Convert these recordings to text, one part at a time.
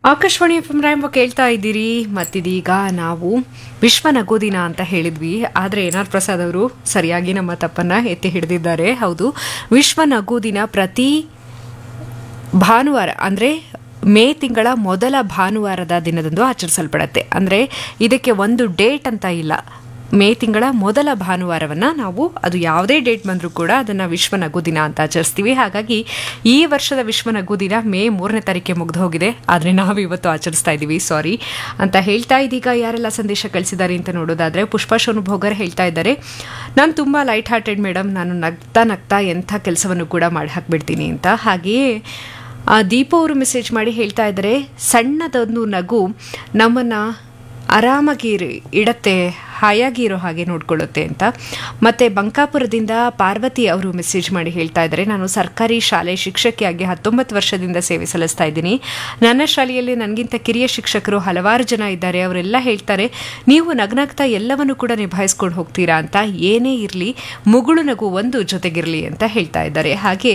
Akashvani F ರಾಯಂಬ ಕೇಳ್ತಾ ಇದ್ದೀರಿ ಮತ್ತಿದೀಗ ನಾವು ವಿಶ್ವ ನಗು ದಿನ ಅಂತ ಹೇಳಿದ್ವಿ ಆದರೆ ಎನ್ ಆರ್ ಪ್ರಸಾದ್ ಅವರು ಸರಿಯಾಗಿ ನಮ್ಮ ತಪ್ಪನ್ನ ಎತ್ತಿ ಹಿಡಿದಿದ್ದಾರೆ ಹೌದು ವಿಶ್ವ ನಗು ದಿನ ಪ್ರತಿ ಭಾನುವಾರ ಅಂದರೆ ಮೇ ತಿಂಗಳ ಮೊದಲ ಭಾನುವಾರದ ದಿನದಂದು ಆಚರಿಸಲ್ಪಡುತ್ತೆ ಅಂದರೆ ಇದಕ್ಕೆ ಒಂದು ಡೇಟ್ ಅಂತ ಇಲ್ಲ ಮೇ ತಿಂಗಳ ಮೊದಲ ಭಾನುವಾರವನ್ನು ನಾವು ಅದು ಯಾವುದೇ ಡೇಟ್ ಬಂದರೂ ಕೂಡ ಅದನ್ನು ವಿಶ್ವ ನಗು ದಿನ ಅಂತ ಆಚರಿಸ್ತೀವಿ ಹಾಗಾಗಿ ಈ ವರ್ಷದ ವಿಶ್ವ ನಗು ದಿನ ಮೇ ಮೂರನೇ ತಾರೀಕೆ ಮುಗ್ದು ಹೋಗಿದೆ ಆದರೆ ನಾವು ಇವತ್ತು ಆಚರಿಸ್ತಾ ಇದ್ದೀವಿ ಸಾರಿ ಅಂತ ಹೇಳ್ತಾ ಇದೀಗ ಯಾರೆಲ್ಲ ಸಂದೇಶ ಕಳಿಸಿದ್ದಾರೆ ಅಂತ ನೋಡೋದಾದರೆ ಪುಷ್ಪಾ ಶೋನು ಭೋಗರ್ ಹೇಳ್ತಾ ಇದ್ದಾರೆ ನಾನು ತುಂಬ ಲೈಟ್ ಹಾರ್ಟೆಡ್ ಮೇಡಮ್ ನಾನು ನಗ್ತಾ ನಗ್ತಾ ಎಂಥ ಕೆಲಸವನ್ನು ಕೂಡ ಮಾಡಿ ಹಾಕ್ಬಿಡ್ತೀನಿ ಅಂತ ಹಾಗೆಯೇ ಆ ದೀಪ ಅವರು ಮೆಸೇಜ್ ಮಾಡಿ ಹೇಳ್ತಾ ಇದ್ದಾರೆ ಸಣ್ಣದೊಂದು ನಗು ನಮ್ಮನ್ನು ಆರಾಮಾಗಿ ಇರು- ಇಡತ್ತೆ ಹಾಯಾಗಿ ಇರೋ ಹಾಗೆ ನೋಡ್ಕೊಳ್ಳುತ್ತೆ ಅಂತ ಮತ್ತೆ ಬಂಕಾಪುರದಿಂದ ಪಾರ್ವತಿ ಅವರು ಮೆಸೇಜ್ ಮಾಡಿ ಹೇಳ್ತಾ ಇದ್ದಾರೆ ನಾನು ಸರ್ಕಾರಿ ಶಾಲೆ ಶಿಕ್ಷಕಿಯಾಗಿ ಹತ್ತೊಂಬತ್ತು ವರ್ಷದಿಂದ ಸೇವೆ ಸಲ್ಲಿಸ್ತಾ ಇದ್ದೀನಿ ನನ್ನ ಶಾಲೆಯಲ್ಲಿ ನನಗಿಂತ ಕಿರಿಯ ಶಿಕ್ಷಕರು ಹಲವಾರು ಜನ ಇದ್ದಾರೆ ಅವರೆಲ್ಲ ಹೇಳ್ತಾರೆ ನೀವು ನಗ್ನಗ್ತಾ ಎಲ್ಲವನ್ನು ಕೂಡ ನಿಭಾಯಿಸ್ಕೊಂಡು ಹೋಗ್ತೀರಾ ಅಂತ ಏನೇ ಇರಲಿ ಮುಗುಳು ನಗು ಒಂದು ಜೊತೆಗಿರಲಿ ಅಂತ ಹೇಳ್ತಾ ಇದ್ದಾರೆ ಹಾಗೆ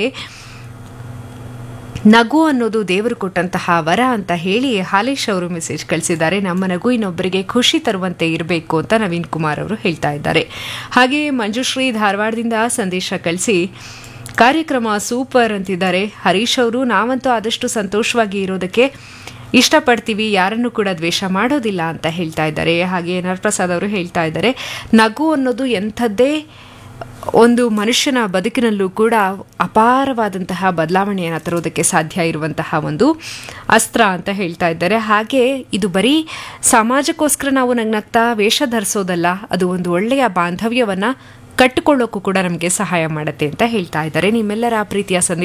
ನಗು ಅನ್ನೋದು ದೇವರು ಕೊಟ್ಟಂತಹ ವರ ಅಂತ ಹೇಳಿ ಹಾಲೇಶ್ ಅವರು ಮೆಸೇಜ್ ಕಳಿಸಿದ್ದಾರೆ ನಮ್ಮ ನಗು ಇನ್ನೊಬ್ಬರಿಗೆ ಖುಷಿ ತರುವಂತೆ ಇರಬೇಕು ಅಂತ ನವೀನ್ ಕುಮಾರ್ ಅವರು ಹೇಳ್ತಾ ಇದ್ದಾರೆ ಹಾಗೆ ಮಂಜುಶ್ರೀ ಧಾರವಾಡದಿಂದ ಸಂದೇಶ ಕಳಿಸಿ ಕಾರ್ಯಕ್ರಮ ಸೂಪರ್ ಅಂತಿದ್ದಾರೆ ಹರೀಶ್ ಅವರು ನಾವಂತೂ ಆದಷ್ಟು ಸಂತೋಷವಾಗಿ ಇರೋದಕ್ಕೆ ಇಷ್ಟಪಡ್ತೀವಿ ಯಾರನ್ನು ಕೂಡ ದ್ವೇಷ ಮಾಡೋದಿಲ್ಲ ಅಂತ ಹೇಳ್ತಾ ಇದ್ದಾರೆ ಹಾಗೆ ನರಪ್ರಸಾದ್ ಅವರು ಹೇಳ್ತಾ ಇದ್ದಾರೆ ನಗು ಅನ್ನೋದು ಎಂಥದ್ದೇ ಒಂದು ಮನುಷ್ಯನ ಬದುಕಿನಲ್ಲೂ ಕೂಡ ಅಪಾರವಾದಂತಹ ಬದಲಾವಣೆಯನ್ನು ತರೋದಕ್ಕೆ ಸಾಧ್ಯ ಇರುವಂತಹ ಒಂದು ಅಸ್ತ್ರ ಅಂತ ಹೇಳ್ತಾ ಇದ್ದಾರೆ ಹಾಗೆ ಇದು ಬರೀ ಸಮಾಜಕ್ಕೋಸ್ಕರ ನಾವು ನಗ್ನಗ್ತಾ ವೇಷ ಧರಿಸೋದಲ್ಲ ಅದು ಒಂದು ಒಳ್ಳೆಯ ಬಾಂಧವ್ಯವನ್ನು ಕಟ್ಟಿಕೊಳ್ಳೋಕ್ಕೂ ಕೂಡ ನಮಗೆ ಸಹಾಯ ಮಾಡುತ್ತೆ ಅಂತ ಹೇಳ್ತಾ ಇದ್ದಾರೆ ನಿಮ್ಮೆಲ್ಲರ ಪ್ರೀತಿಯ ಸಂದೇಶ